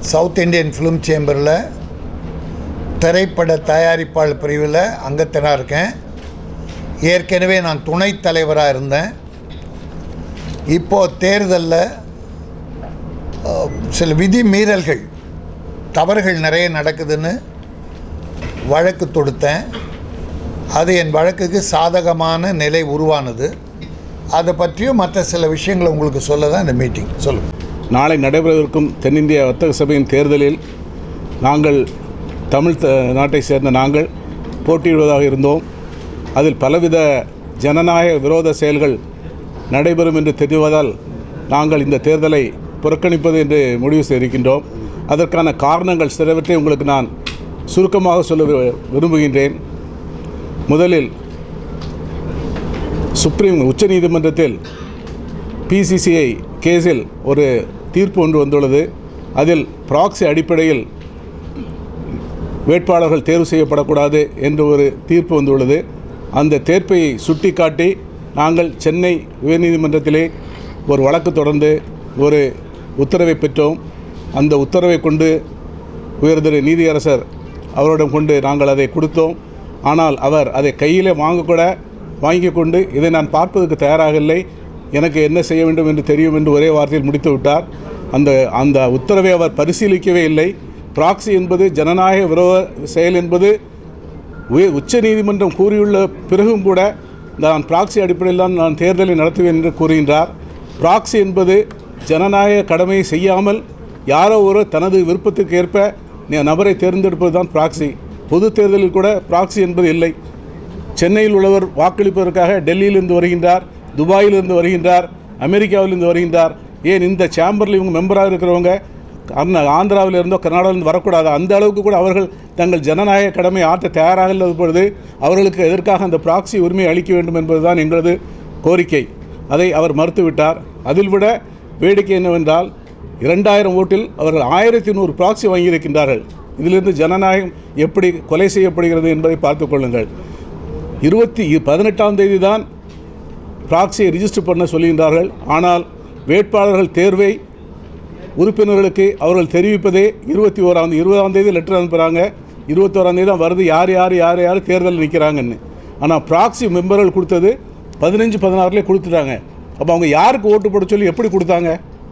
South Indian film சேம்பரில் திரைப்பட தயாரிப்பாளர் பிரிவில் அங்கத்தினாக இருக்கேன் ஏற்கனவே நான் துணைத் தலைவராக இருந்தேன் இப்போது தேர்தலில் அஹ், சில விதி மீறல்கள் தவறுகள் நிறைய நடக்குதுன்னு வழக்கு தொடுத்தேன் அது என் வழக்குக்கு சாதகமான நிலை உருவானது அதை பற்றியும் மற்ற சில விஷயங்களை உங்களுக்கு சொல்ல தான் இந்த மீட்டிங் சொல்லுங்கள் நாளை நடைபெறவிருக்கும் தென்னிந்திய வர்த்தக சபையின் தேர்தலில் நாங்கள் தமிழ் த- நாட்டை சேர்ந்த நாங்கள் போட்டியிடுவதாக இருந்தோம் அதில் பலவித ஜனநாயக விரோத செயல்கள் நடைபெறும் என்று தெரிவதால் நாங்கள் இந்த தேர்தலை புறக்கணிப்பது என்று முடிவு செய்திருக்கின்றோம் அதற்கான காரணங்கள் சிலவற்றை உங்களுக்கு நான் சுருக்கமாக சொல்ல வி- விரும்புகின்றேன் முதலில் சுப்ரீம் உச்சநீதிமன்றத்தில் பிசிசிஐ கேஸில் ஒரு தீர்ப்பு ஒன்று வந்துள்ளது அதில் ப்ராக்ஸி அடிப்படையில் வேட்பாளர்கள் தேர்வு செய்யப்படக்கூடாது என்று ஒரு தீர்ப்பு வந்துள்ளது அந்த தீர்ப்பை சுட்டிக்காட்டி நாங்கள் சென்னை உயர்நீதிமன்றத்திலே ஒரு வழக்கு தொடர்ந்து ஒரு உத்தரவை பெற்றோம் அந்த உத்தரவை கொண்டு உயர்திரு நீதியரசர் அவரிடம் கொண்டு நாங்கள் அதை கொடுத்தோம் ஆனால் அவர் அதை கையிலே வாங்கக்கூட வாங்கி கொண்டு இதை நான் பார்ப்பதற்கு தயாராக இல்லை எனக்கு என்ன செய்ய வேண்டும் என்று தெரியும் என்று ஒரே வார்த்தையில் முடித்து விட்டார் அந்த அந்த உத்தரவை அவர் பரிசீலிக்கவே இல்லை ப்ராக்ஸி என்பது ஜனநாயக விரோத செயல் என்பது உயர் உச்ச நீதிமன்றம் கூறியுள்ள பிறகும் கூட நான் ப்ராக்ஸி அடிப்படையில் தான் நான் தேர்தலை நடத்துவேன் என்று கூறுகின்றார் ப்ராக்ஸி என்பது ஜனநாயக கடமையை செய்யாமல் யாரோ ஒரு தனது விருப்பத்திற்கு ஏற்ப ந- நபரை தேர்ந்தெடுப்பது தான் ப்ராக்ஸி பொது தேர்தலில் கூட ப்ராக்ஸி என்பது இல்லை சென்னையில் உள்ளவர் வாக்களிப்பதற்காக டெல்லியிலிருந்து வருகின்றார் துபாயிலிருந்து வருகின்றார் அமெரிக்காவிலிருந்து வருகின்றார் ஏன் இந்த சேம்பரில் இவங்க மெம்பராக இருக்கிறவங்க அண்ணா ஆந்திராவில் இருந்தோ கர்நாடகாவிலிருந்து வரக்கூடாது அந்த அளவுக்கு கூட அவர்கள் தங்கள் ஜனநாயக கடமை ஆற்ற தயாராக இல்லாத பொழுது அவர்களுக்கு எதற்காக அந்த ப்ராக்ஸி உரிமை அளிக்க வேண்டும் என்பதுதான் எங்களது கோரிக்கை அதை அவர் மறுத்துவிட்டார் அதில் விட வேடிக்கை என்னவென்றால் இரண்டாயிரம் ஓட்டில் அவர்கள் ஆயிரத்தி நூறு ப்ராக்ஸி வாங்கியிருக்கின்றார்கள் இதிலிருந்து ஜனநாயகம் எப்படி கொலை செய்யப்படுகிறது என்பதை பார்த்துக் கொள்ளுங்கள் இருபத்தி பதினெட்டாம் தேதி தான் ப்ராக்ஸியை ரிஜிஸ்டர் பண்ண சொல்லுகின்றார்கள் ஆனால் வேட்பாளர்கள் தேர்வை உறுப்பினர்களுக்கு அவர்கள் தெரிவிப்பதே இருபத்தி ஓராம் தேதி இருபதாம் தேதி லெட்டர் அனுப்புகிறாங்க இருபத்தோராம் தேதி தான் வருது யார் யார் யார் யார் தேர்தல் நிற்கிறாங்கன்னு ஆனால் ப்ராக்ஸி மெம்பர்கள் கொடுத்தது பதினஞ்சு பதினாறுலேயே கொடுத்துட்டாங்க அப்போ அவங்க யாருக்கு ஓட்டு போட சொல்லி எப்படி கொடுத்தாங்க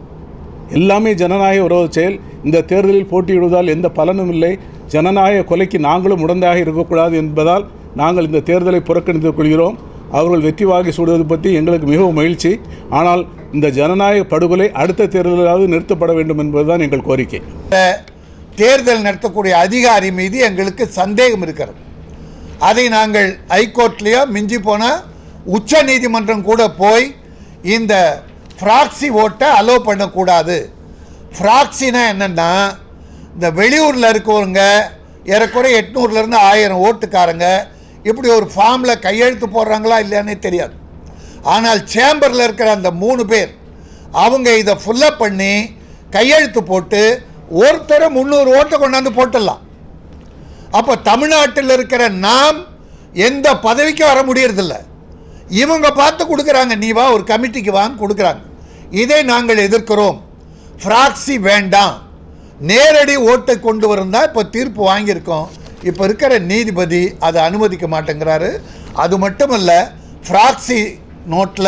எல்லாமே ஜனநாயக விரோத செயல் இந்த தேர்தலில் போட்டியிடுவதால் எந்த பலனும் இல்லை ஜனநாயக கொலைக்கு நாங்களும் உடந்தையாக இருக்கக்கூடாது என்பதால் நாங்கள் இந்த தேர்தலை புறக்கணித்துக் கொள்கிறோம் அவர்கள் வெற்றி வாகை சூடுவது பற்றி எங்களுக்கு மிகவும் மகிழ்ச்சி ஆனால் இந்த ஜனநாயக படுகொலை அடுத்த தேர்தலாவது நிறுத்தப்பட வேண்டும் என்பதுதான் எங்கள் கோரிக்கை இந்த தேர்தல் நடத்தக்கூடிய அதிகாரி மீது எங்களுக்கு சந்தேகம் இருக்கிறது அதை நாங்கள் ஹைகோர்ட்லேயோ மிஞ்சி போனால் உச்ச நீதிமன்றம் கூட போய் இந்த ஃப்ராக்ஸி ஓட்டை அலோவ் பண்ணக்கூடாது ஃப்ராக்ஸினா என்னென்னா இந்த வெளியூரில் இருக்கவங்க ஏறக்குறைய எட்நூறுலேருந்து ஆயிரம் ஓட்டுக்காரங்க இப்படி ஒரு ஃபார்மில் கையெழுத்து போடுறாங்களா இல்லையானே தெரியாது ஆனால் சேம்பரில் இருக்கிற அந்த மூணு பேர் அவங்க இதை ஃபுல்லப் பண்ணி கையெழுத்து போட்டு ஒருத்தரை முந்நூறு ஓட்டை கொண்டாந்து போட்டுடலாம் அப்போ தமிழ்நாட்டில் இருக்கிற நாம் எந்த பதவிக்கும் வர முடியறதில்ல இவங்க பார்த்து கொடுக்குறாங்க நீ வா ஒரு கமிட்டிக்கு வாங்க கொடுக்குறாங்க இதை நாங்கள் எதிர்க்கிறோம் ஃப்ராக்ஸி வேண்டாம் நேரடி ஓட்டை கொண்டு வரும் தான் இப்போ தீர்ப்பு வாங்கியிருக்கோம் இப்போ இருக்கிற நீதிபதி அதை அனுமதிக்க மாட்டேங்கிறாரு அது மட்டுமல்ல ஃப்ராக்ஸி நோட்டில்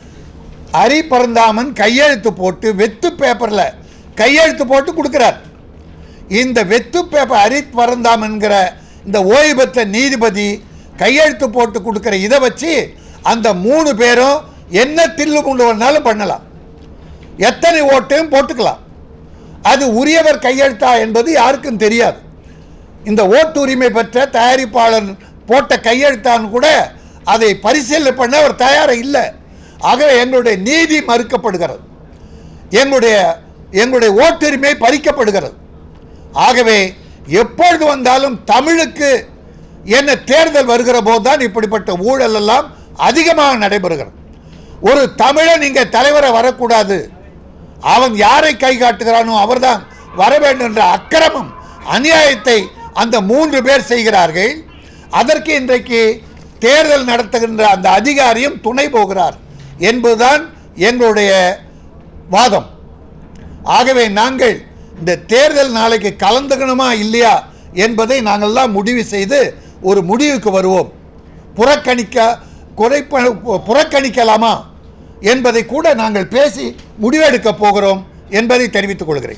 அரி பரந்தாமன் கையெழுத்து போட்டு வெத்து பேப்பரில் கையெழுத்து போட்டு கொடுக்குறார் இந்த வெத்து பேப்பர் அரி பரந்தாமன்கிற இந்த ஓய்வு பெற்ற நீதிபதி கையெழுத்து போட்டு கொடுக்குற இதை வச்சு அந்த மூணு பேரும் என்ன தில்லு முண்டு வேணாலும் பண்ணலாம் எத்தனை ஓட்டையும் போட்டுக்கலாம் அது உரியவர் கையெழுத்தா என்பது யாருக்கும் தெரியாது இந்த ஓட்டு உரிமை பெற்ற தயாரிப்பாளர் போட்ட கையெழுத்தான்னு கூட அதை பரிசீலனை பண்ண அவர் தயாராக இல்லை ஆகவே எங்களுடைய நீதி மறுக்கப்படுகிறது எங்களுடைய எங்களுடைய ஓட்டுரிமை பறிக்கப்படுகிறது ஆகவே எப்பொழுது வந்தாலும் தமிழுக்கு என்ன தேர்தல் வருகிற போது தான் இப்படிப்பட்ட ஊழல் எல்லாம் அதிகமாக நடைபெறுகிறது ஒரு தமிழன் இங்கே தலைவரை வரக்கூடாது அவன் யாரை கை காட்டுகிறானோ அவர்தான் வர வேண்டும் என்ற அக்கிரமம் அநியாயத்தை அந்த மூன்று பேர் செய்கிறார்கள் அதற்கு இன்றைக்கு தேர்தல் நடத்துகின்ற அந்த அதிகாரியும் துணை போகிறார் என்பதுதான் எங்களுடைய வாதம் ஆகவே நாங்கள் இந்த தேர்தல் நாளைக்கு கலந்துக்கணுமா இல்லையா என்பதை நாங்கள்லாம் முடிவு செய்து ஒரு முடிவுக்கு வருவோம் புறக்கணிக்க குறைப்ப புறக்கணிக்கலாமா என்பதை கூட நாங்கள் பேசி முடிவெடுக்கப் போகிறோம் என்பதை தெரிவித்துக் கொள்கிறேன்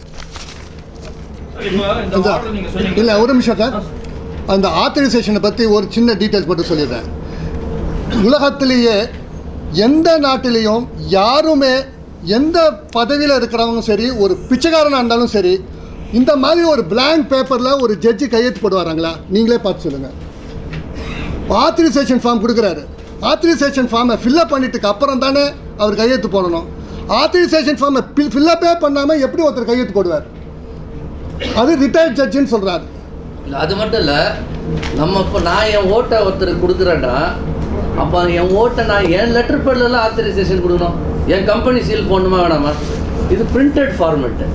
சார், இப்போ இந்த இந்த- order நீங்க சொன்னீங்க. இல்லை ஒரு நிமிஷம் சார் அந்த ஆத்தரைசேஷனை பற்றி ஒரு சின்ன டீட்டெயில்ஸ் மட்டும் சொல்லிடுறேன் உலகத்திலேயே எந்த நாட்டிலையும் யாருமே எந்த பதவியில் இருக்கிறவங்க சரி ஒரு பிச்சைக்காரனாக இருந்தாலும் சரி இந்த மாதிரி ஒரு blank பேப்பரில் ஒரு ஜட்ஜி கையெழுத்து போடுவாராங்களா நீங்களே பார்த்து சொல்லுங்கள் ஆத்தரைசேஷன் ஃபார்ம் கொடுக்குறாரு ஆத்தரைசேஷன் ஃபார்மை ஃபில்அப் பண்ணிட்டுக்கு அப்புறம் தானே அவர் கையெழுத்து போடணும் ஆத்தரைசேஷன் ஃபார்மை ஃபில்அப்பே பண்ணாமல் எப்படி ஒருத்தர் கையெழுத்து போடுவார் அது ரிட்டையர்ட் ஜட்ஜின்னு சொல்கிறாரு இல்லை அது மட்டும் இல்லை நம்ம இப்போ நான் என் ஓட்டை ஒருத்தருக்கு கொடுக்குறேன்னா அப்போ என் ஓட்டை நான் என் லெட்டர் பேர்லலாம் ஆத்தரைசேஷன் கொடுக்கணும் என் கம்பெனி சீல் போடணுமா வேணாமா இது பிரிண்டட் ஃபார்மெட்டு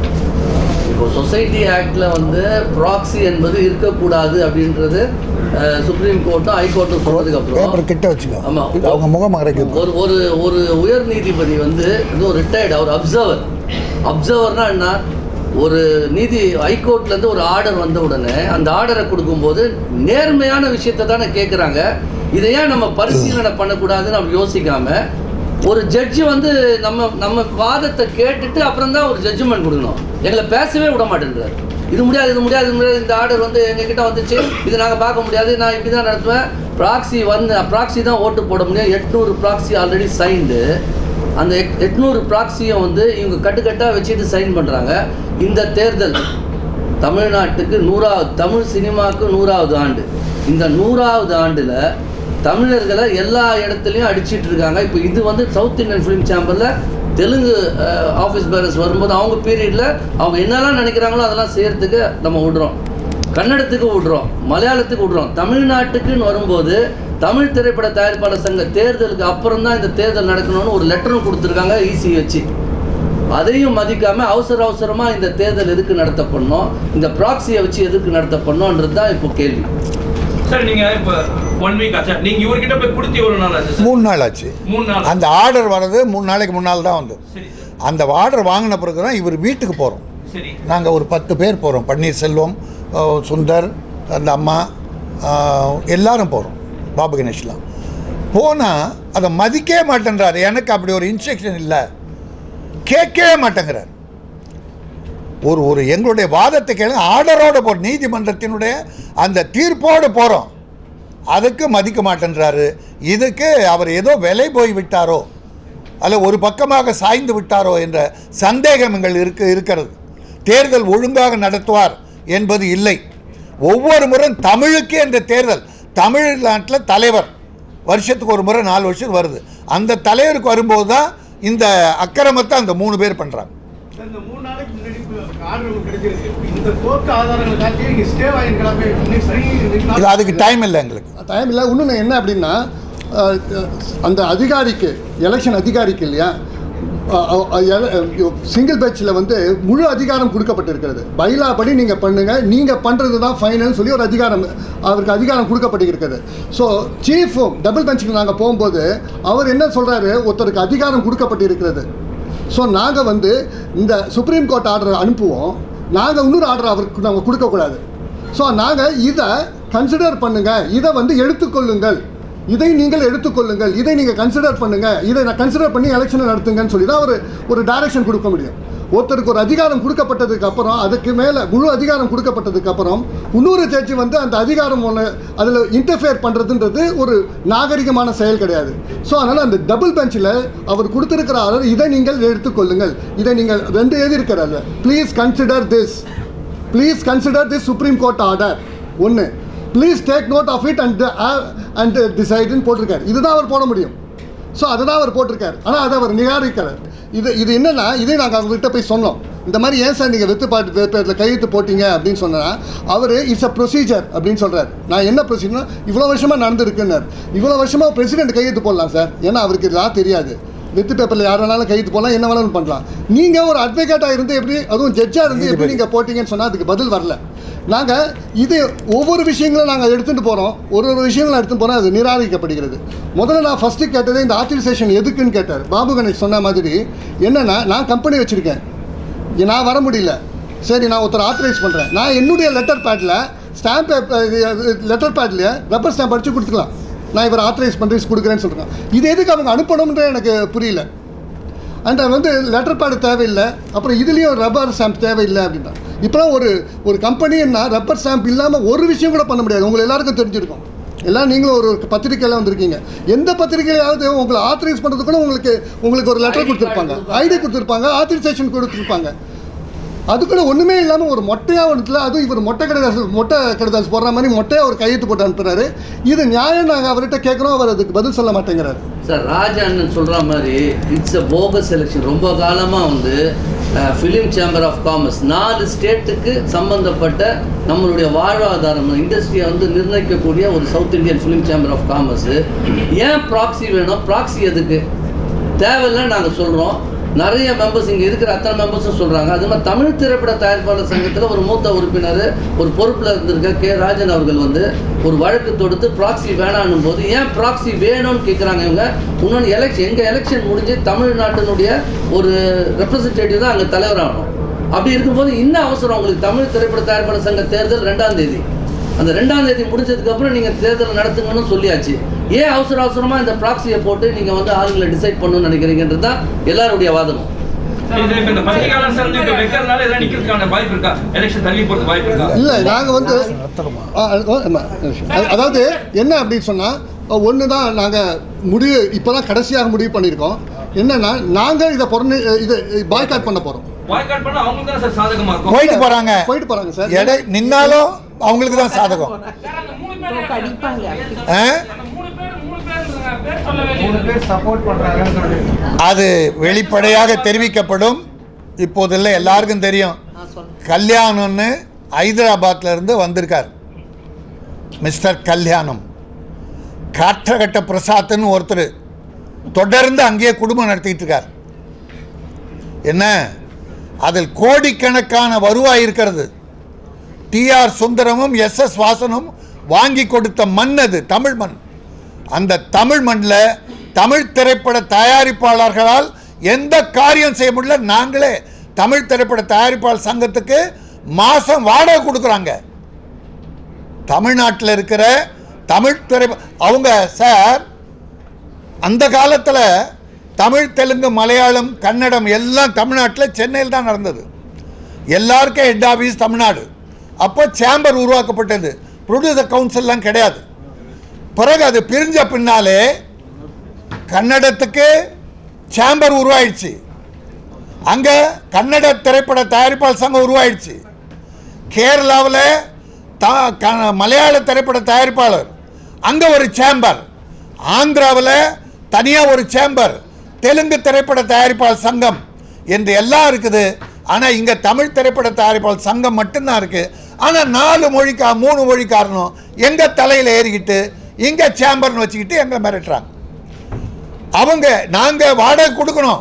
இப்போ சொசைட்டி ஆக்டில் வந்து ப்ராக்ஸி என்பது இருக்கக்கூடாது அப்படின்றது சுப்ரீம் கோர்ட்டும் ஹைகோர்ட்டும் சொன்னதுக்கு அப்புறம் பேப்பர் கிட்ட வச்சுக்கோ ஆமா. அவங்க முகம் மறைக்குது ஒரு ஒரு ஒரு உயர் நீதிபதி வந்து இது ஒரு ரிட்டையர்டு அவர் அப்சர்வர் அப்சர்வர்னா என்ன ஒரு நீதி ஹைகோர்ட்லேருந்து ஒரு ஆர்டர் வந்த உடனே அந்த ஆர்டரை கொடுக்கும்போது நேர்மையான விஷயத்தை தானே கேட்குறாங்க இதை ஏன் நம்ம பரிசீலனை பண்ணக்கூடாதுன்னு நம்ம யோசிக்காம ஒரு ஜட்ஜி வந்து நம்ம நம்ம வாதத்தை கேட்டுட்டு அப்புறம் தான் ஒரு ஜட்ஜ்மெண்ட் கொடுக்கணும் எங்களை பேசவே விட மாட்டேன்றார் இது முடியாது இது முடியாது இது முடியாது இந்த ஆர்டர் வந்து எங்ககிட்ட வந்துச்சு இது நாங்கள் பார்க்க முடியாது நான் இப்படி தான் நடத்துவேன் ப்ராக்ஸி வந்து ப்ராக்ஸி தான் ஓட்டு போட முடியும் எட்நூறு ப்ராக்ஸி ஆல்ரெடி சைன்டு அந்த எட்- எட்நூறு ப்ராக்ஸியை வந்து இவங்க கட்டுக்கட்டாக வச்சுட்டு சைன் பண்ணுறாங்க இந்த தேர்தல் தமிழ்நாட்டுக்கு நூறாவது தமிழ் சினிமாவுக்கு நூறாவது ஆண்டு இந்த நூறாவது ஆண்டில் தமிழர்களை எல்லா இடத்துலையும் அடிச்சிட்டு இருக்காங்க இப்போ இது வந்து சவுத் இந்தியன் ஃபிலிம் சேம்பரில் தெலுங்கு ஆஃபீஸ் பேரர்ஸ் வரும்போது அவங்க பீரியடில் அவங்க என்னெல்லாம் நினைக்கிறாங்களோ அதெல்லாம் செய்கிறதுக்கு நம்ம விடுறோம் கன்னடத்துக்கு விடுறோம் மலையாளத்துக்கு விடுறோம் தமிழ்நாட்டுக்குன்னு வரும்போது தமிழ் திரைப்பட தயாரிப்பாளர் சங்க தேர்தலுக்கு அப்புறம் தான் இந்த தேர்தல் நடக்கணும்னு ஒரு லெட்டரும் கொடுத்துருக்காங்க ஈசி வச்சு அதையும் மதிக்காம அவசர அவசரமா இந்த தேர்தல் எதுக்கு நடத்தப்படணும் இந்த ப்ராக்ஸியை வச்சு எதுக்கு நடத்தப்படணுன்றது தான் இப்போ கேள்வி சார் நீங்க இப்ப ஒன் வீக் ஆச்சா நீங்க இவர்கிட்ட போய் கொடுத்து எவ்வளவு நாள் ஆச்சு சார் மூணு நாள் ஆச்சு மூணு நாள் அந்த ஆர்டர் வர்றது மூணு நாளைக்கு முன்னால் தான் வந்து சரி சார் அந்த ஆர்டர் வாங்கின பிறகு தான் இவர் வீட்டுக்கு போகிறோம் சரி நாங்கள் ஒரு பத்து பேர் போகிறோம் பன்னீர்செல்வம் அஹ், சுந்தர் அந்த அம்மா அஹ், எல்லாரும் போகிறோம் பாபு கணேஷ்லாம் போனால் அதை மதிக்கவே மாட்டேன்றாரு எனக்கு அப்படி ஒரு இன்ஸ்ட்ரக்ஷன் இல்லை கேட்கவே மாட்டேங்கிறார் ஒரு ஒரு எங்களுடைய வாதத்தை கேளுங்க ஆர்டரோடு போ நீதிமன்றத்தினுடைய அந்த தீர்ப்போடு போகிறோம் அதுக்கு மதிக்க மாட்டேன்றாரு இதுக்கு அவர் ஏதோ விலை போய் விட்டாரோ அல்ல ஒரு பக்கமாக சாய்ந்து விட்டாரோ என்ற சந்தேகம் எங்கள் இருக்கு இருக்கிறது தேர்தல் ஒழுங்காக நடத்துவார் என்பது இல்லை ஒவ்வொரு முறை தமிழுக்கு என்ற தேர்தல் தமிழ்நாட்டில் தலைவர் வருஷத்துக்கு ஒரு முறை நாலு வருஷம் வருது அந்த தலைவருக்கு வரும்போது தான் இந்த அக்கிரமத்தை அந்த மூணு பேர் பண்ணுறாங்க இந்த மூணு நாளைக்கு முன்னாடி ஆர்டர் கிடைச்சிருக்கு இந்த கோர்ட் ஆதாரங்களை காட்டி நீங்க ஸ்டே வாங்கிக்கலாமே இன்னைக்கு சரி இன்னைக்கு இல்லை அதுக்கு டைம் இல்லை எங்களுக்கு டைம் இல்லை இன்னொன்று என்ன அப்படின்னா அஹ், அஹ், அந்த அதிகாரிக்கு எலெக்ஷன் அதிகாரிக்கு இல்லையா சிங்கிள் பேட்சில் வந்து முழு அதிகாரம் கொடுக்கப்பட்டிருக்கிறது பைலா படி நீங்கள் பண்ணுங்கள் நீங்கள் பண்ணுறது தான் ஃபைனல்னு சொல்லி ஒரு அதிகாரம் அவருக்கு அதிகாரம் கொடுக்கப்பட்டிருக்கிறது ஸோ சீஃபும் டபுள் பெஞ்சுக்கு நாங்கள் போகும்போது அவர் என்ன சொல்கிறாரு ஒருத்தருக்கு அதிகாரம் கொடுக்கப்பட்டிருக்கிறது ஸோ நாங்கள் வந்து இந்த சுப்ரீம் கோர்ட் ஆர்டர் அனுப்புவோம் நாங்கள் இன்னொரு ஆர்டர் அவருக்கு நாங்கள் கொடுக்கக்கூடாது ஸோ நாங்கள் இதை கன்சிடர் பண்ணுங்கள் இதை வந்து எடுத்துக்கொள்ளுங்கள் இதை நீங்கள் எடுத்துக்கொள்ளுங்கள் இதை நீங்கள் கன்சிடர் பண்ணுங்கள் இதை நான் கன்சிடர் பண்ணி எலெக்ஷனை நடத்துங்கன்னு சொல்லி தான் ஒரு ஒரு டைரக்ஷன் கொடுக்க முடியும் ஒருத்தருக்கு ஒரு அதிகாரம் கொடுக்கப்பட்டதுக்கு அப்புறம் அதுக்கு மேலே முழு அதிகாரம் கொடுக்கப்பட்டதுக்கு அப்புறம் இன்னொரு ஜட்ஜி வந்து அந்த அதிகாரம் ஒன்று அதில் இன்டர்ஃபியர் பண்ணுறதுன்றது ஒரு நாகரிகமான செயல் கிடையாது ஸோ அதனால் அந்த டபுள் பெஞ்சில் அவர் கொடுத்துருக்கிற ஆர்டர் இதை நீங்கள் எடுத்துக்கொள்ளுங்கள் இதை நீங்கள் ரெண்டு எழுதி இருக்கிறாரு please consider this please consider this supreme court order ஒன்று please take note of it and and டிசைடுன்னு போட்டிருக்காரு இதுதான் அவர் போட முடியும் ஸோ அதை தான் அவர் போட்டிருக்காரு ஆனால் அதை அவர் நிராகரிக்கிறார் இது இது என்னென்னா இதே நாங்கள் அவங்ககிட்ட போய் சொன்னோம் இந்த மாதிரி ஏன் சார் நீங்கள் வெத்து பாட்டு பேரில் கையெழுத்து போட்டீங்க அப்படின்னு சொன்னால் அவர் இட்ஸ் அ ப்ரொசீஜர் அப்படின்னு சொல்கிறார் நான் என்ன ப்ரொசீஜர்னா இவ்வளோ வருஷமாக நடந்திருக்குன்னார் இவ்வளோ வருஷமாக பிரசிடென்ட் கையெழுத்து போடலாம் சார் ஏன்னா அவருக்கு இதெல்லாம் தெரியாது வெத்து பேப்பரில் யார் வேணாலும் கையெழுத்து போடலாம் என்ன வேணாலும் பண்ணலாம் நீங்கள் ஒரு அட்வொகேட்டாக இருந்து எப்படி அதுவும் ஜட்ஜாக இருந்து எப்படி நீங்கள் போட்டீங்கன்னு சொன்னால் அதுக்கு பதில் வரல நாங்கள் இது ஒவ்வொரு விஷயங்களும் நாங்கள் எடுத்துகிட்டு போகிறோம் ஒரு ஒரு விஷயங்களும் எடுத்துகிட்டு போனால் அது நிராகரிக்கப்படுகிறது முதல்ல நான் ஃபஸ்ட்டு கேட்டதே இந்த ஆத்தரைசேஷன் எதுக்குன்னு கேட்டார் பாபு கணேஷ் சொன்ன மாதிரி என்னென்னா நான் கம்பெனி வச்சுருக்கேன் நான் வர முடியல சரி நான் ஒருத்தர் ஆத்தரைஸ் பண்ணுறேன் நான் என்னுடைய லெட்டர் பேட்டில் ஸ்டாம்ப் லெட்டர் பேட்லேயே ரப்பர் ஸ்டாம்ப் அடிச்சு கொடுத்துக்கலாம் நான் இவர் ஆத்தரைஸ் பண்ணுறேன் கொடுக்குறேன்னு சொல்கிறேன் இது எதுக்கு அவங்க அனுப்பணும்ன்ற எனக்கு புரியல அண்ட் வந்து லெட்டர் பேடு தேவையில்லை அப்புறம் இதுலேயும் ரப்பர் ஸ்டாம்ப் தேவையில்லை அப்படின்னா இப்போலாம் ஒரு ஒரு கம்பெனின்னா ரப்பர் ஸ்டாம்ப் இல்லாமல் ஒரு விஷயம் கூட பண்ண முடியாது உங்களுக்கு எல்லாருக்கும் தெரிஞ்சிருக்கும் எல்லாம் நீங்களும் ஒரு ஒரு பத்திரிக்கையில் வந்திருக்கீங்க எந்த பத்திரிக்கையிலாவது உங்களை ஆத்தரைஸ் பண்ணுறதுக்கு கூட உங்களுக்கு உங்களுக்கு ஒரு லெட்டர் ID கொடுத்துருப்பாங்க card ஐடி கொடுத்துருப்பாங்க ஆத்தரைசேஷன் கொடுத்துருப்பாங்க அது கூட ஒன்றுமே இல்லாமல் ஒரு மொட்டையாக ஒன்றுல அதுவும் இவர் மொட்டை கடிதாசு மொட்டை கடிதாசு போடுற மாதிரி மொட்டையாக ஒரு கையெழுத்து போட்டு அனுப்புறாரு இது நியாயம் நாங்கள் அவர்கிட்ட கேட்குறோம் அவர் அதுக்கு பதில் சொல்ல மாட்டேங்கிறாரு சார் ராஜா அண்ணன் சொல்கிற மாதிரி இட்ஸ் அ போகஸ் செலெக்ஷன் ரொம்ப காலமாக வந்து ஃபிலிம் சேம்பர் ஆஃப் காமர்ஸ் நாலு ஸ்டேட்டுக்கு சம்பந்தப்பட்ட நம்மளுடைய வாழ்வாதாரம் இண்டஸ்ட்ரியை வந்து நிர்ணயிக்கக்கூடிய ஒரு south Indian film chamber of commerce ஏன் ப்ராக்ஸி வேணும் ப்ராக்ஸி எதுக்கு தேவையில்லைன்னு நாங்கள் சொல்கிறோம் நிறைய மெம்பர்ஸ் இங்கே இருக்கிற அத்தனை மெம்பர்ஸும் சொல்கிறாங்க அது மாதிரி தமிழ் திரைப்பட தயாரிப்பாளர் சங்கத்தில் ஒரு மூத்த உறுப்பினர் ஒரு பொறுப்பில் இருந்திருக்க கே ராஜன் அவர்கள் வந்து ஒரு வழக்கு தொடுத்து ப்ராக்ஸி வேணான்னும் போது ஏன் ப்ராக்ஸி வேணும்னு கேட்குறாங்க இவங்க இன்னொன்று எலெக்ஷன் எங்கள் எலெக்ஷன் முடிஞ்சு தமிழ்நாட்டினுடைய ஒரு ரெப்ரசன்டேட்டிவ் தான் அங்கே தலைவராகணும் அப்படி இருக்கும்போது இன்னும் அவசரம் உங்களுக்கு தமிழ் திரைப்பட தயாரிப்பாளர் சங்க தேர்தல் ரெண்டாம் தேதி அந்த ரெண்டாம் தேதி முடிஞ்சதுக்கு அப்புறம் நீங்கள் தேர்தல் நடத்துங்கன்னு சொல்லியாச்சு ஏன் அவசர அவசரமாக இந்த ப்ராக்ஸியை போட்டு நீங்கள் வந்து ஆளுங்களை டிசைட் பண்ணணும்னு நினைக்கிறீங்கன்றது தான் எல்லாருடைய வாதமும் இது இப்ப இந்த பத்திரிகையாளர் சங்கம் இப்ப வைக்கிறதுனால இதெல்லாம் நிக்கிறதுக்கான வாய்ப்பு இருக்கா எலெக்ஷன் தள்ளி போறதுக்கு வாய்ப்பு இருக்கா இல்லை நாங்கள் வந்து ஆ, ஆ, ஆமா. அது- அதாவது என்ன அப்படின்னு சொன்னால் ஒன்று தான் நாங்கள் முடிவு இப்போ தான் கடைசியாக முடிவு பண்ணியிருக்கோம் என்னன்னா நாங்கள் இதை பொருள் இது பாய்காட் பண்ண போகிறோம் பாய்காட் பண்ணா அவங்களுக்கு தான் சார் சாதகமா இருக்கும் போயிட்டு போறாங்க போயிட்டு போகிறாங்க சார் எடை நின்னாலும் அவங்களுக்கு தான் சாதகம் ஆ? மூணு பேர் சப்போர்ட் பண்றாங்கன்னு சொல்லிட்டு அது வெளிப்படையாக தெரிவிக்கப்படும் இப்போதில்லை எல்லாருக்கும் தெரியும் கல்யாணம்னு ஹைதராபாத்ல இருந்து வந்திருக்கார் மிஸ்டர் கல்யாணம் காற்றகட்ட பிரசாத்னு ஒருத்தர் தொடர்ந்து அங்கேயே குடும்பம் நடத்திட்டு இருக்கார் என்ன அதில் கோடிக்கணக்கான வருவாய் இருக்கிறது டிஆர் சுந்தரமும் எஸ் எஸ் வாசனும் வாங்கி கொடுத்த மண் அது தமிழ் மண் அந்த தமிழ் மண்ணில் தமிழ் திரைப்பட தயாரிப்பாளர்களால் எந்த காரியம் செய்ய முடியல நாங்களே தமிழ் திரைப்பட தயாரிப்பாளர் சங்கத்துக்கு மாதம் வாடகை கொடுக்குறாங்க தமிழ்நாட்டில் இருக்கிற தமிழ் திரை அவங்க சார் அந்த காலத்தில் தமிழ் தெலுங்கு மலையாளம் கன்னடம் எல்லாம் தமிழ்நாட்டில் சென்னையில் தான் நடந்தது எல்லாருக்கும் ஹெட் ஆஃபீஸ் தமிழ்நாடு அப்போ சேம்பர் உருவாக்கப்பட்டது ப்ரொடியூசர் கவுன்சில்லாம் கிடையாது பிறகு அது பிரிஞ்ச பின்னாலே கன்னடத்துக்கு சேம்பர் உருவாயிடுச்சு அங்கே கன்னட திரைப்பட தயாரிப்பாளர் சங்கம் உருவாயிடுச்சு கேரளாவில் த க- மலையாள திரைப்பட தயாரிப்பாளர் அங்கே ஒரு சேம்பர் ஆந்திராவில் தனியாக ஒரு சேம்பர் தெலுங்கு திரைப்பட தயாரிப்பாளர் சங்கம் என்று எல்லாம் இருக்குது ஆனால் இங்கே தமிழ் திரைப்பட தயாரிப்பாளர் சங்கம் மட்டும்தான் இருக்குது ஆனால் நாலு மொழிக்கா மூணு மொழிக்காரனும் எங்கள் தலையில் ஏறிக்கிட்டு இங்கே சேம்பர்னு வச்சுக்கிட்டு எங்களை மிரட்டுறாங்க அவங்க நாங்கள் வாடகை கொடுக்கணும்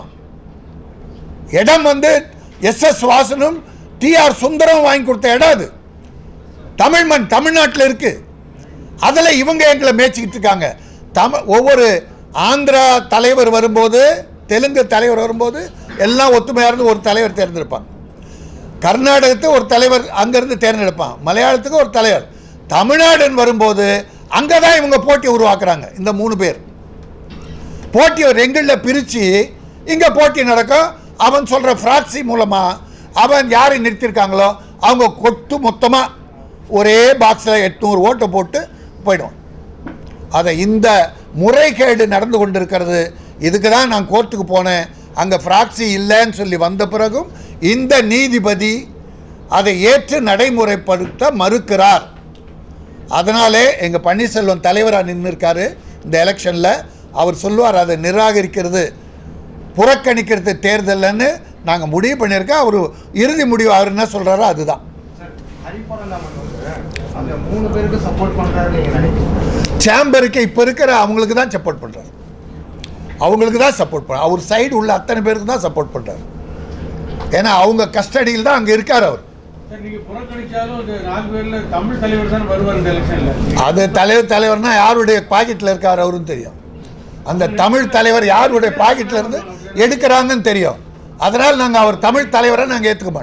இடம் வந்து எஸ் எஸ் வாசனும் டிஆர் சுந்தரம் வாங்கி கொடுத்த இடம் அது தமிழ் மண் தமிழ்நாட்டில் இருக்கு அதில் இவங்க எங்களை மேய்ச்சிக்கிட்டு இருக்காங்க தமிழ் ஒவ்வொரு ஆந்திரா தலைவர் வரும்போது தெலுங்கு தலைவர் வரும்போது எல்லாம் ஒத்துமையாக இருந்து ஒரு தலைவர் தேர்ந்தெடுப்பாங்க கர்நாடகத்துக்கு ஒரு தலைவர் அங்கேருந்து தேர்ந்தெடுப்பான் மலையாளத்துக்கு ஒரு தலைவர் தமிழ்நாடுன்னு வரும்போது அங்கே தான் இவங்க போட்டி உருவாக்குறாங்க இந்த மூணு பேர் போட்டி ஒரு ரெங்கிளில் பிரித்து இங்கே போட்டி நடக்கும் அவன் சொல்கிற ஃப்ராக்சி மூலமாக அவன் யாரை நிறுத்தியிருக்காங்களோ அவங்க கொட்டு மொத்தமாக ஒரே பாக்ஸில் எட்நூறு ஓட்டை போட்டு போயிடும் அதை இந்த முறைகேடு நடந்து கொண்டிருக்கிறது இதுக்கு தான் நான் கோர்ட்டுக்கு போனேன் அங்கே ஃப்ராக்சி இல்லைன்னு சொல்லி வந்த பிறகும் இந்த நீதிபதி அதை ஏற்று நடைமுறைப்படுத்த மறுக்கிறார் அதனாலே எங்கள் பன்னீர்செல்வம் தலைவராக நின்று இருக்காரு இந்த எலெக்ஷனில் அவர் சொல்லுவார் அதை நிராகரிக்கிறது புறக்கணிக்கிறது தேர்தல்னு நாங்கள் முடிவு பண்ணியிருக்கோம் அவர் இறுதி முடிவு அவர் என்ன சொல்கிறாரோ அதுதான் ஹரிபரந்தாமன் வந்து அந்த மூணு பேருக்கு சப்போர்ட் பண்றாரு நீங்க நினைக்கிறீங்க சேம்பருக்கு இப்போ இருக்கிற அவங்களுக்கு தான் சப்போர்ட் பண்ணுறாரு அவங்களுக்கு தான் சப்போர்ட் பண்ண அவர் சைடு உள்ள அத்தனை பேருக்கு தான் சப்போர்ட் பண்ணுறாரு ஏன்னா அவங்க கஸ்டடியில் தான் அங்கே இருக்கார் அவர் சார் நீங்க புறக்கணிச்சாலும் இந்த நாலு பேர்ல தமிழ் தலைவர் தான் வருவார் இந்த எலெக்ஷன்ல அது தலைவர் தலைவர்னா யாருடைய பாக்கெட்டில் இருக்கார் அவரும் தெரியும் அந்த தமிழ் தலைவர் யாருடைய பாக்கெட்டில் இருந்து எடுக்கிறாங்கன்னு தெரியும் அதனால் நாங்கள் அவர் தமிழ் தலைவரை நாங்கள் ஏற்றுக்க மாட்டோம்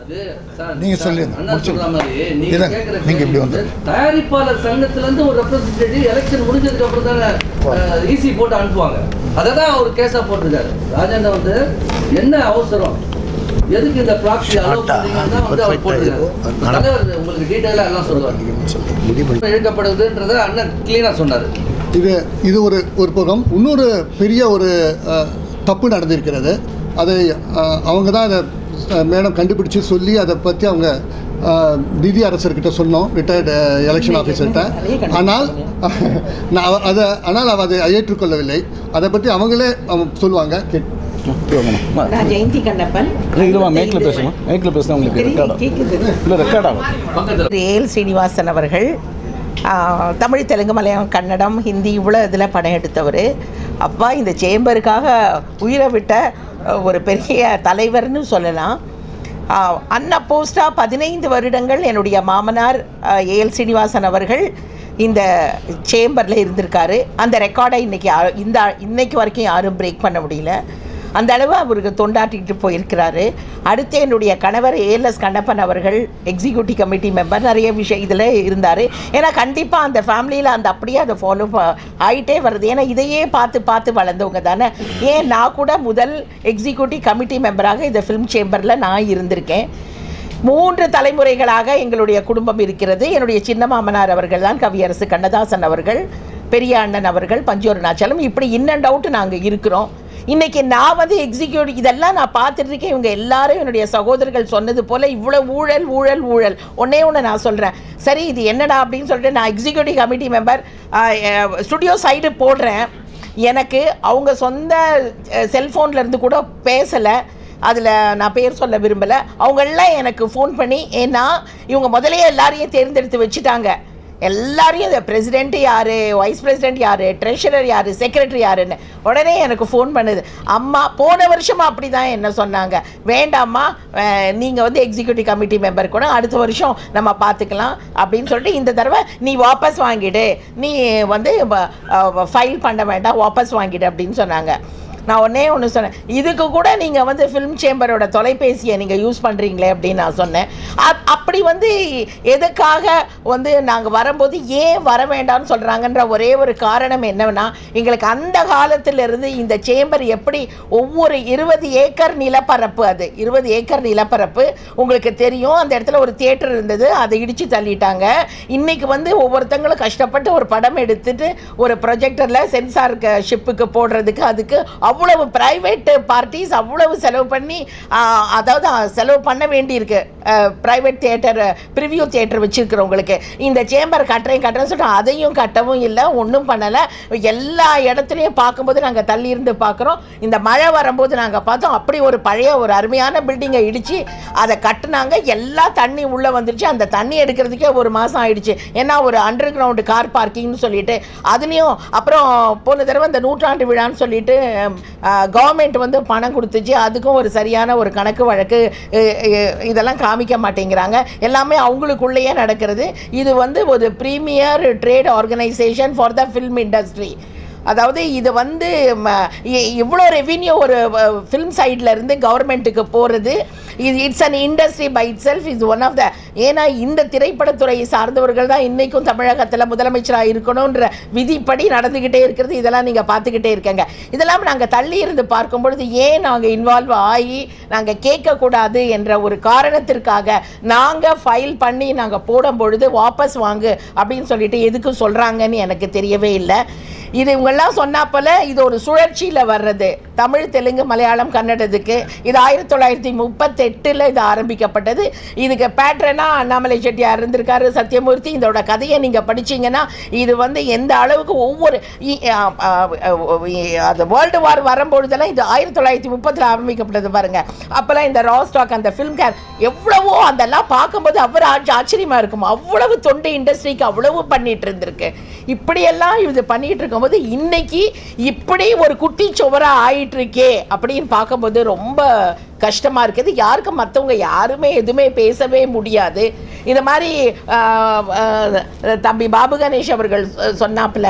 சார், நீங்க சார், சொல்லுங்க, அண்ணா முடிச்சிருங்க. சொல்ற மாதிரி, நீங்க இல்ல, கேக்குற நீங்க இப்படி கேள்வி வந்து. வந்து, தயாரிப்பாளர் சங்கத்துல இருந்து ஒரு ரெப்ரசன்டேட்டிவ் எலெக்ஷன் முடிஞ்சதுக்கு அப்புறம் தானே ஈசி போட்டு அனுப்புவாங்க அதை தான் அவர் கேஸா போட்டிருக்காரு ராஜேந்திரன் வந்து என்ன அவசரம் எதுக்கு இந்த ப்ராக்ஸி அலோவ் பண்றீங்கன்னு தான் வந்து அவர் போட்டிருக்காரு தலைவர் உங்களுக்கு டீட்டெயிலாக எல்லாம் சொல்லுவார் இழுக்கப்படுதுன்றத அண்ணன் கிளீனா சொன்னாரு இது இது ஒரு ஒரு பக்கம் இன்னொரு பெரிய ஒரு அஹ், தப்பு நடந்திருக்கிறது அதை அஹ், அவங்க தான் அதை மேடம் கண்டுபிடிச்சு சொல்லி அதை பற்றி அவங்க அஹ், நிதி அரசர்கிட்ட சொன்னோம் ரிட்டையர்டு எலெக்ஷன் ஆஃபீஸர்கிட்ட ஆனால் நான் அவ- அதை ஆனால் அவ அதை ஏற்றுக்கொள்ளவில்லை அதை பற்றி அவங்களே அவங்க சொல்லுவாங்க கேட் நான் ஜெயந்தி கண்ணப்பன் இதுவா மைக்கில் பேசுமா மைக்கில் பேசினா உங்களுக்கு ரெக்கார்ட் ஆகும் கேட்குது இல்லை ரெக்கார்ட் ஆகும் பக்கத்துல ஏஎல் சீனிவாசன் அவர்கள் ஆ, தமிழ் தெலுங்கு மலையாளம் கன்னடம் ஹிந்தி இவ்வளோ இதில் படம் எடுத்தவர் அப்பா இந்த சேம்பருக்காக உயிரை விட்ட அ, ஒரு பெரிய தலைவர்னு சொல்லலாம் ஆ, அன்ன போஸ்டாக பதினைந்து வருடங்கள் என்னுடைய மாமனார் ஏஎல் சீனிவாசன் அவர்கள் இந்த சேம்பரில் இருந்திருக்காரு அந்த ரெக்கார்டை இன்னைக்கு யா- இந்த இன்னைக்கு வரைக்கும் யாரும் பிரேக் பண்ண முடியல அந்த அளவு அவருக்கு தொண்டாட்டிட்டு போயிருக்கிறாரு அடுத்து என்னுடைய கணவர் ஏஎல்எஸ் கண்ணப்பன் அவர்கள் எக்ஸிக்யூட்டிவ் கமிட்டி மெம்பர் நிறைய விஷயம் இதில் இருந்தார் ஏன்னா கண்டிப்பாக அந்த ஃபேமிலியில் அந்த அப்படியே அதை ஃபாலோ ஆகிட்டே வருது ஏன்னா இதையே பார்த்து பார்த்து வளர்ந்தவங்க தானே ஏன் நான் கூட முதல் எக்ஸிக்யூட்டிவ் கமிட்டி மெம்பராக இந்த ஃபிலிம் சேம்பரில் நான் இருந்திருக்கேன் மூன்று தலைமுறைகளாக எங்களுடைய குடும்பம் இருக்கிறது என்னுடைய சின்ன மாமனார் அவர்கள் தான் கவியரசு கண்ணதாசன் அவர்கள் பெரிய அண்ணன் அவர்கள் பஞ்சோருணாச்சலம் இப்படி இன் அண்ட் அவுட் நாங்கள் இருக்கிறோம் இன்னைக்கு நான் வந்து எக்ஸிக்யூட்டிவ் இதெல்லாம் நான் பார்த்துட்டு இருக்கேன் இவங்க எல்லாரும் என்னுடைய சகோதரர்கள் சொன்னது போல இவ்வளோ ஊழல் ஊழல் ஊழல் ஒன்னே ஒன்று நான் சொல்கிறேன் சரி இது என்னடா அப்படின்னு சொல்லிட்டு நான் executive committee member studio side போடுறேன் எனக்கு அவங்க சொந்த செல்ஃபோன்ல இருந்து கூட பேசலை அதில் நான் பேர் சொல்ல விரும்பலை அவங்கெல்லாம் எனக்கு ஃபோன் பண்ணி ஏன்னா இவங்க முதலே எல்லாரையும் தேர்ந்தெடுத்து வச்சுட்டாங்க எல்லாரையும் இந்த பிரசிடென்ட் யார் வைஸ் பிரசிடென்ட் யார் ட்ரெஷரர் யார் செக்ரட்டரி யாருன்னு உடனே எனக்கு ஃபோன் பண்ணுது அம்மா போன வருஷமா அப்படி தான் என்ன சொன்னாங்க வேண்டாம்மா நீங்கள் வந்து எக்ஸிக்யூட்டிவ் கமிட்டி மெம்பர் கூட அடுத்த வருஷம் நம்ம பார்த்துக்கலாம் அப்படின்னு சொல்லிட்டு இந்த தடவை நீ வாபஸ் வாங்கிடு நீ வந்து ஃபைல் பண்ண வேண்டாம் வாபஸ் வாங்கிடு அப்படின்னு சொன்னாங்க நான் ஒன்றே ஒன்று சொன்னேன் இதுக்கு கூட நீங்கள் வந்து ஃபிலிம் சேம்பரோட தொலைபேசியை நீங்கள் யூஸ் பண்ணுறீங்களே அப்படின்னு நான் சொன்னேன் அப்- அப்படி வந்து எதுக்காக வந்து நாங்கள் வரும்போது ஏன் வர வேண்டாம்னு சொல்கிறாங்கன்ற ஒரே ஒரு காரணம் என்னன்னா எங்களுக்கு அந்த காலத்திலிருந்து இந்த சேம்பர் எப்படி ஒவ்வொரு இருபது ஏக்கர் நிலப்பரப்பு அது இருபது ஏக்கர் நிலப்பரப்பு உங்களுக்கு தெரியும் அந்த இடத்துல ஒரு தியேட்டர் இருந்தது அதை இடித்து தள்ளிட்டாங்க இன்னைக்கு வந்து ஒவ்வொருத்தங்களும் கஷ்டப்பட்டு ஒரு படம் எடுத்துட்டு ஒரு ப்ரொஜெக்டரில் சென்சார் ஷிப்புக்கு போடுறதுக்கு அதுக்கு அவ்வளவு ப்ரைவேட் பார்ட்டிஸ் அவ்வளவு செலவு பண்ணி ஆ, அதாவது ஆ, செலவு பண்ண வேண்டியிருக்கு ப்ரைவேட் தியேட்டர் ப்ரிவியூ தியேட்டர் வச்சுருக்கிறவங்களுக்கு இந்த சேம்பர் கட்டுறேன் கட்டுறேன்னு சொல்லிட்டு அதையும் கட்டவும் இல்லை ஒன்றும் பண்ணலை எல்லா இடத்துலையும் பார்க்கும்போது நாங்கள் தள்ளி இருந்து பார்க்குறோம் இந்த மழை வரும்போது நாங்கள் பார்த்தோம் அப்படி ஒரு பழைய ஒரு அருமையான பில்டிங்கை இடித்து அதை கட்டுனாங்க எல்லா தண்ணி உள்ளே வந்துருச்சு அந்த தண்ணி எடுக்கிறதுக்கே ஒரு மாதம் ஆயிடுச்சு ஏன்னா ஒரு அண்டர் கிரவுண்டு கார் பார்க்கிங்னு சொல்லிட்டு அதுலேயும் அப்புறம் போன தடவை இந்த நூற்றாண்டு விழான்னு சொல்லிட்டு கவர்மெண்ட் வந்து பணம் கொடுத்துச்சு அதுக்கும் ஒரு சரியான ஒரு கணக்கு வழக்கு அஹ், அஹ், இதெல்லாம் காமிக்க மாட்டேங்கிறாங்க எல்லாமே அவங்களுக்குள்ளேயே நடக்கிறது இது வந்து ஒரு premier trade organisation for the film industry அதாவது இது வந்து ம, இ- இவ்வளோ ரெவின்யூ ஒரு ஃபிலிம் சைடில் இருந்து கவர்மெண்ட்டுக்கு போகிறது இது it's an industry by itself is one of the ஏன்னா இந்த திரைப்படத்துறையை சார்ந்தவர்கள் தான் இன்றைக்கும் தமிழகத்தில் முதலமைச்சராக இருக்கணுன்ற விதிப்படி நடந்துக்கிட்டே இருக்கிறது இதெல்லாம் நீங்கள் பார்த்துக்கிட்டே இருக்கங்க இதெல்லாம் நாங்கள் தள்ளி இருந்து பார்க்கும் பொழுது ஏன் நாங்கள் இன்வால்வ் ஆகி நாங்கள் கேட்கக்கூடாது என்ற ஒரு காரணத்திற்காக நாங்கள் ஃபைல் பண்ணி நாங்கள் போடும் பொழுது வாபஸ் வாங்கு அப்படின்னு சொல்லிட்டு எதுக்கு சொல்கிறாங்கன்னு எனக்கு தெரியவே இல்லை இது இவங்கெல்லாம் சொன்னாப்போல இது ஒரு சுழற்சியில் வர்றது தமிழ் தெலுங்கு மலையாளம் கன்னடத்துக்கு இது ஆயிரத்தி தொள்ளாயிரத்தி முப்பத்தெட்டில் இது ஆரம்பிக்கப்பட்டது இதுக்கு பேட்ரனாக அண்ணாமலை செட்டியார் இருந்திருக்காரு சத்யமூர்த்தி இதோட கதையை நீங்கள் படிச்சீங்கன்னா இது வந்து எந்த அளவுக்கு ஒவ்வொரு இ- ஆ, ஆ, ஆ, அது வேர்ல்டு வார் வரும்பொழுதெல்லாம் இது ஆயிரத்தி தொள்ளாயிரத்தி முப்பத்தில் ஆரம்பிக்கப்பட்டது பாருங்க அப்போல்லாம் இந்த ரா ஸ்டாக் அந்த ஃபிலிம் கேர் எவ்வளவோ அதெல்லாம் பார்க்கும்போது அவர் ஆச்ச- ஆச்சரியமா இருக்கும் அவ்வளவு தொண்டு இண்டஸ்ட்ரிக்கு அவ்வளவு பண்ணிட்டு இருந்திருக்கு இப்படியெல்லாம் இது பண்ணிட்டு இருக்கும்போது இன்னைக்கு இப்படி ஒரு குட்டி சுவரா ஆயிட்டு இருக்கே அப்படின்னு பார்க்கும்போது ரொம்ப கஷ்டமா இருக்குது யாருக்கும் மற்றவங்க யாருமே எதுவுமே பேசவே முடியாது இந்த மாதிரி ஆஹ், ஆஹ், தம்பி பாபு கணேஷ் அவர்கள் சொ- சொன்னாப்புல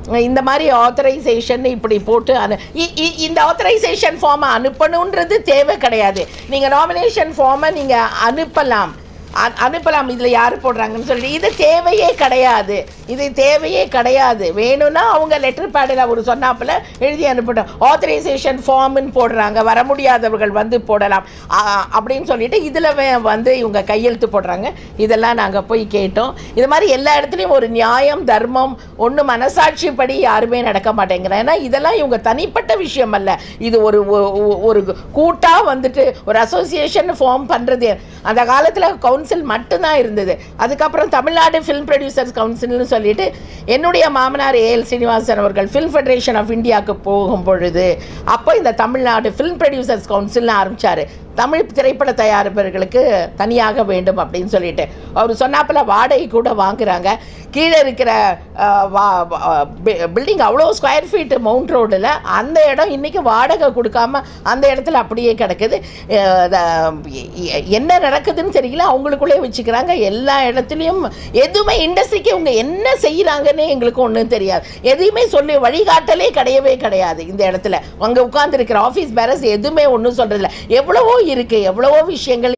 இந்த மாதிரி ஆத்தரைசேஷன் இப்படி போட்டு அனு இ- இ- இந்த ஆத்தரைசேஷன் ஃபார்மை அனுப்பணுன்றது தேவை கிடையாது நீங்கள் நாமினேஷன் ஃபார்மை நீங்கள் அனுப்பலாம் அ- அனுப்பலாம் இதில் யார் போடுறாங்கன்னு சொல்லிட்டு இது தேவையே கிடையாது இது தேவையே கிடையாது வேணும்னா அவங்க லெட்டர் பேடில் அவர் சொன்னாப்புல எழுதி அனுப்பட்டும் ஆத்தரைசேஷன் ஃபார்ம்னு போடுறாங்க வர முடியாதவர்கள் வந்து போடலாம் ஆ, அப்படின்னு சொல்லிட்டு இதில் வந்து இவங்க கையெழுத்து போடுறாங்க இதெல்லாம் நாங்கள் போய் கேட்டோம் இது மாதிரி எல்லா இடத்துலையும் ஒரு நியாயம் தர்மம் ஒன்று மனசாட்சிப்படி யாருமே நடக்க மாட்டேங்கிறேன் ஏன்னா இதெல்லாம் இவங்க தனிப்பட்ட விஷயம் அல்ல இது ஒரு ஒ- ஒ- ஒரு கூட்டாக வந்துட்டு ஒரு அசோசியேஷன் ஃபார்ம் பண்ணுறது அந்த காலத்தில் கவுன்சில் மட்டும்தான் இருந்தது அதுக்கப்புறம் தமிழ்நாடு ஃபிலிம் ப்ரொடியூசர்ஸ் கவுன்சில்னு சொல்லிட்டு என்னுடைய மாமனார் ஏஎல் சீனிவாசன் அவர்கள் ஃபிலிம் ஃபெடரேஷன் ஆஃப் இந்தியாவுக்கு போகும் பொழுது அப்போ இந்த தமிழ்நாடு ஃபிலிம் ப்ரொடியூசர்ஸ் கவுன்சில்னு ஆரம்பிச்சாரு தமிழ் திரைப்பட தயாரிப்பவர்களுக்கு தனியாக வேண்டும் அப்படின்னு சொல்லிட்டு அவர் சொன்னாப்புல வாடகை கூட வாங்குறாங்க கீழே இருக்கிற பில்டிங் அவ்வளோ ஸ்கொயர் ஃபீட் மவுண்ட் ரோடில் அந்த இடம் இன்றைக்கி வாடகை கொடுக்காம அந்த இடத்துல அப்படியே கிடக்குது அஹ் அத, எ- என்ன நடக்குதுன்னு தெரியல அவங்களுக்குள்ளே வச்சுக்கிறாங்க எல்லா இடத்துலையும் எதுவுமே இண்டஸ்ட்ரிக்கு இவங்க என்ன செய்கிறாங்கன்னே எங்களுக்கு ஒன்றும் தெரியாது எதையுமே சொல்லி வழிகாட்டலே கிடையவே கிடையாது இந்த இடத்துல அங்கே உட்காந்துருக்கிற ஆஃபீஸ் பேரஸ் எதுவுமே ஒன்றும் சொல்கிறதில்ல எவ்வளவோ இருக்குது எவ்வளவோ விஷயங்கள்